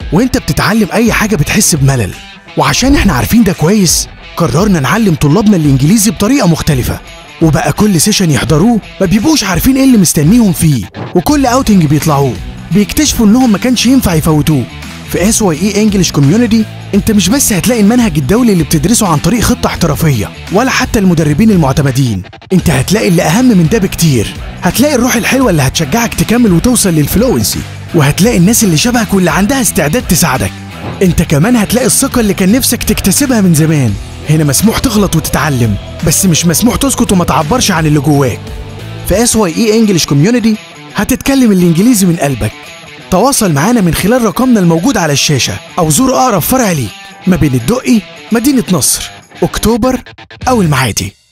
وانت بتتعلم اي حاجة بتحس بملل وعشان احنا عارفين ده كويس قررنا نعلم طلابنا الانجليزي بطريقة مختلفة وبقى كل سيشن يحضروه ما بيبقوش عارفين ايه اللي مستنيهم فيه وكل اوتنج بيطلعوه بيكتشفوا انهم ما كانش ينفع يفوتوه في اس واي اي انجلش كوميونتي انت مش بس هتلاقي المنهج الدولي اللي بتدرسه عن طريق خطه احترافيه ولا حتى المدربين المعتمدين انت هتلاقي اللي اهم من ده بكتير هتلاقي الروح الحلوه اللي هتشجعك تكمل وتوصل للفلوينسي وهتلاقي الناس اللي شبهك واللي عندها استعداد تساعدك انت كمان هتلاقي الثقه اللي كان نفسك تكتسبها من زمان هنا مسموح تغلط وتتعلم بس مش مسموح تسكت وما تعبرش عن اللي جواك في اس واي اي انجلش كوميونتي هتتكلم الانجليزي من قلبك تواصل معانا من خلال رقمنا الموجود على الشاشة أو زور أقرب فرع ليك ما بين الدقي مدينة نصر أكتوبر أو المعادي